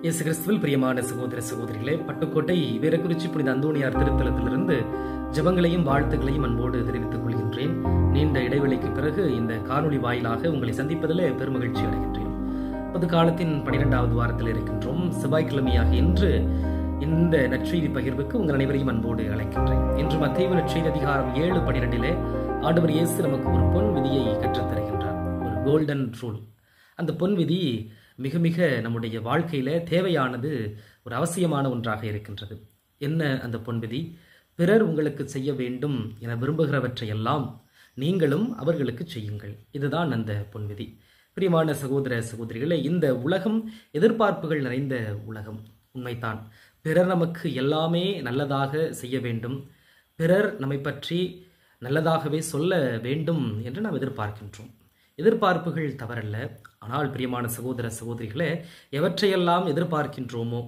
இயேசு கிறிஸ்துவில் பிரியமான சகோதர சகோதரிகளே பட்டுக்கோட்டை வீரக்குறிச்சி புனித அந்தோணியார் திருத்தலத்திலிருந்து ஜெபங்களையும் வாழ்த்துக்களையும் அன்போடு தெரிவித்துக் கொள்கின்றேன் நீண்ட இடைவெளிக்கு பிறகு இந்த காணொளி வாயிலாக உங்களை சந்திப்பதில் பெருமகிழ்ச்சி அடைகின்றேன் பொது காலத்தின் பனிரெண்டாவது வாரத்தில் இருக்கின்றோம் செவ்வாய்க்கிழமையாக இன்று இந்த நற்செய்தி பகிர்வுக்கு உங்கள் அனைவரையும் அன்போடு அழைக்கின்றேன் இன்று மத்திய நற்செய்தி அதிகாரம் ஏழு பனிரெண்டிலே ஆண்டவர் இயேசு நமக்கு ஒரு பொன் விதியை கற்றுத் தருகின்றார் ஒரு கோல்டன் ரூல் அந்த பொன் விதி மிக மிக நம்முடைய வாழ்க்கையில தேவையானது ஒரு அவசியமான ஒன்றாக இருக்கின்றது என்ன அந்த பொன் விதி பிறர் உங்களுக்கு செய்ய வேண்டும் என விரும்புகிறவற்றையெல்லாம் நீங்களும் அவர்களுக்கு செய்யுங்கள் இதுதான் அந்த பொன் விதி பிரியமான சகோதர சகோதரிகளே இந்த உலகம் எதிர்பார்ப்புகள் நிறைந்த உலகம் உண்மைதான் பிறர் நமக்கு எல்லாமே நல்லதாக செய்ய வேண்டும் பிறர் நம்மை பற்றி நல்லதாகவே சொல்ல வேண்டும் என்று நாம் எதிர்பார்க்கின்றோம் எதிர்பார்ப்புகள் தவறல்ல ஆனால் பிரியமான சகோதர சகோதரிகளே எவற்றையெல்லாம் எதிர்பார்க்கின்றோமோ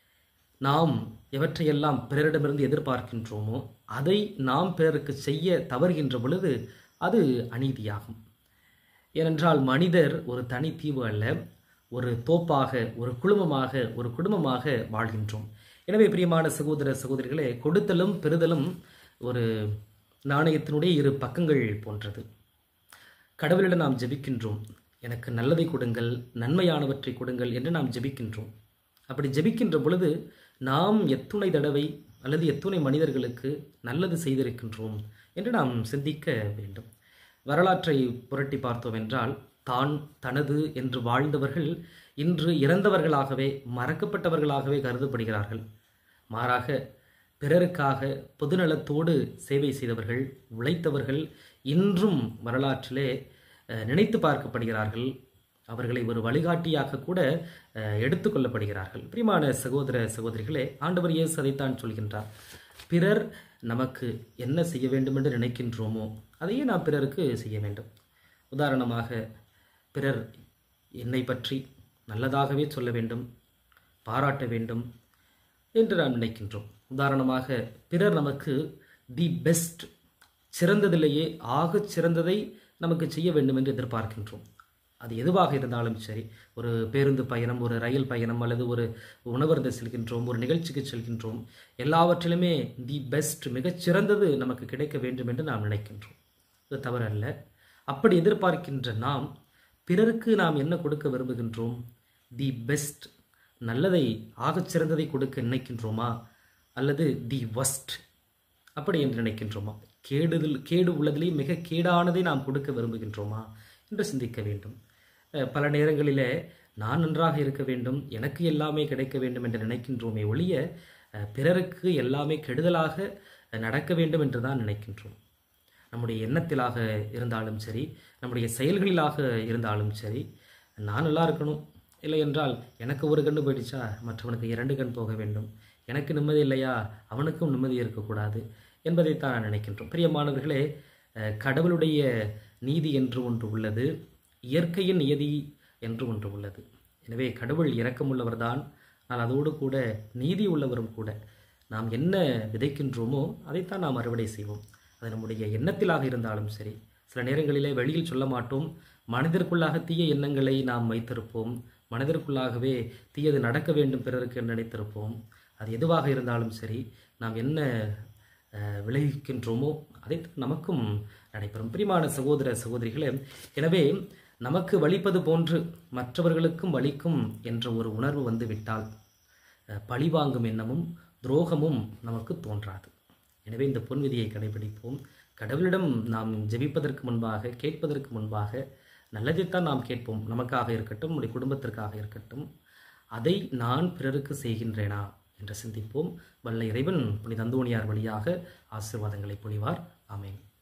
நாம் எவற்றையெல்லாம் பிறரிடமிருந்து எதிர்பார்க்கின்றோமோ அதை நாம் பிறருக்கு செய்ய தவறுகின்ற பொழுது அது அநீதியாகும் ஏனென்றால் மனிதர் ஒரு தனி தீவு அல்ல ஒரு தோப்பாக ஒரு குழுமமாக ஒரு குடும்பமாக வாழ்கின்றோம் எனவே பிரியமான சகோதர சகோதரிகளே கொடுத்தலும் பெறுதலும் ஒரு நாணயத்தினுடைய இரு பக்கங்கள் போன்றது கடவுளிடம் நாம் ஜெபிக்கின்றோம் எனக்கு நல்லதை கொடுங்கள் நன்மையானவற்றை கொடுங்கள் என்று நாம் ஜெபிக்கின்றோம் அப்படி ஜெபிக்கின்ற பொழுது நாம் எத்துணை தடவை அல்லது எத்துணை மனிதர்களுக்கு நல்லது செய்திருக்கின்றோம் என்று நாம் சிந்திக்க வேண்டும் வரலாற்றை புரட்டி பார்த்தோம் என்றால் தான் தனது என்று வாழ்ந்தவர்கள் இன்று இறந்தவர்களாகவே மறக்கப்பட்டவர்களாகவே கருதப்படுகிறார்கள் மாறாக பிறருக்காக பொதுநலத்தோடு சேவை செய்தவர்கள் உழைத்தவர்கள் இன்றும் வரலாற்றிலே நினைத்து பார்க்கப்படுகிறார்கள் அவர்களை ஒரு வழிகாட்டியாக கூட எடுத்துக்கொள்ளப்படுகிறார்கள் பிரியமான சகோதர சகோதரிகளே ஆண்டவர் இயேசு அதைத்தான் சொல்கின்றார் பிறர் நமக்கு என்ன செய்ய வேண்டும் என்று நினைக்கின்றோமோ அதையே நாம் பிறருக்கு செய்ய வேண்டும் உதாரணமாக பிறர் என்னை பற்றி நல்லதாகவே சொல்ல வேண்டும் பாராட்ட வேண்டும் என்று நாம் நினைக்கின்றோம் உதாரணமாக பிறர் நமக்கு தி பெஸ்ட் சிறந்ததிலேயே ஆகச் சிறந்ததை நமக்கு செய்ய வேண்டும் என்று எதிர்பார்க்கின்றோம் அது எதுவாக இருந்தாலும் சரி ஒரு பேருந்து பயணம் ஒரு ரயில் பயணம் அல்லது ஒரு உணவருந்த செல்கின்றோம் ஒரு நிகழ்ச்சிக்கு செல்கின்றோம் எல்லாவற்றிலுமே தி பெஸ்ட் மிகச் சிறந்தது நமக்கு கிடைக்க வேண்டும் என்று நாம் நினைக்கின்றோம் இது தவறல்ல அப்படி எதிர்பார்க்கின்ற நாம் பிறருக்கு நாம் என்ன கொடுக்க விரும்புகின்றோம் தி பெஸ்ட் நல்லதை ஆகச் சிறந்ததை கொடுக்க நினைக்கின்றோமா அல்லது தி வஸ்ட் அப்படி என்று நினைக்கின்றோமா கேடுதல் கேடு உள்ளதிலே மிக கேடானதை நாம் கொடுக்க விரும்புகின்றோமா என்று சிந்திக்க வேண்டும் பல நேரங்களிலே நான் நன்றாக இருக்க வேண்டும் எனக்கு எல்லாமே கிடைக்க வேண்டும் என்று நினைக்கின்றோமே ஒழிய பிறருக்கு எல்லாமே கெடுதலாக நடக்க வேண்டும் என்று தான் நினைக்கின்றோம் நம்முடைய எண்ணத்திலாக இருந்தாலும் சரி நம்முடைய செயல்களிலாக இருந்தாலும் சரி நான் நல்லா இருக்கணும் இல்லை என்றால் எனக்கு ஒரு கண்ணு போயிடுச்சா மற்றவனுக்கு இரண்டு கண் போக வேண்டும் எனக்கு நிம்மதி இல்லையா அவனுக்கும் நிம்மதி இருக்கக்கூடாது என்பதைத்தான் நான் நினைக்கின்றோம் பிரியமானவர்களே கடவுளுடைய நீதி என்று ஒன்று உள்ளது இயற்கையின் நியதி என்று ஒன்று உள்ளது எனவே கடவுள் இரக்கமுள்ளவர்தான் ஆனால் அதோடு கூட நீதி உள்ளவரும் கூட நாம் என்ன விதைக்கின்றோமோ அதைத்தான் நாம் அறுவடை செய்வோம் அது நம்முடைய எண்ணத்திலாக இருந்தாலும் சரி சில நேரங்களிலே வெளியில் சொல்ல மாட்டோம் மனிதருக்குள்ளாக தீய எண்ணங்களை நாம் வைத்திருப்போம் மனிதருக்குள்ளாகவே தீயது நடக்க வேண்டும் பிறருக்கு நினைத்திருப்போம் அது எதுவாக இருந்தாலும் சரி நாம் என்ன விளைவிக்கின்றோமோ அதை நமக்கும் நடைபெறும் பிரிமான சகோதர சகோதரிகளே எனவே நமக்கு வலிப்பது போன்று மற்றவர்களுக்கும் வலிக்கும் என்ற ஒரு உணர்வு வந்து விட்டால் பழிவாங்கும் எண்ணமும் துரோகமும் நமக்கு தோன்றாது எனவே இந்த பொன்விதியை கடைபிடிப்போம் கடவுளிடம் நாம் ஜெபிப்பதற்கு முன்பாக கேட்பதற்கு முன்பாக நல்லதைத்தான் நாம் கேட்போம் நமக்காக இருக்கட்டும் நம்முடைய குடும்பத்திற்காக இருக்கட்டும் அதை நான் பிறருக்கு செய்கின்றேனா என்று சிந்திப்போம் வல்ல இறைவன் புனித அந்தோணியார் வழியாக ஆசிர்வாதங்களை பொழிவார் ஆமேன்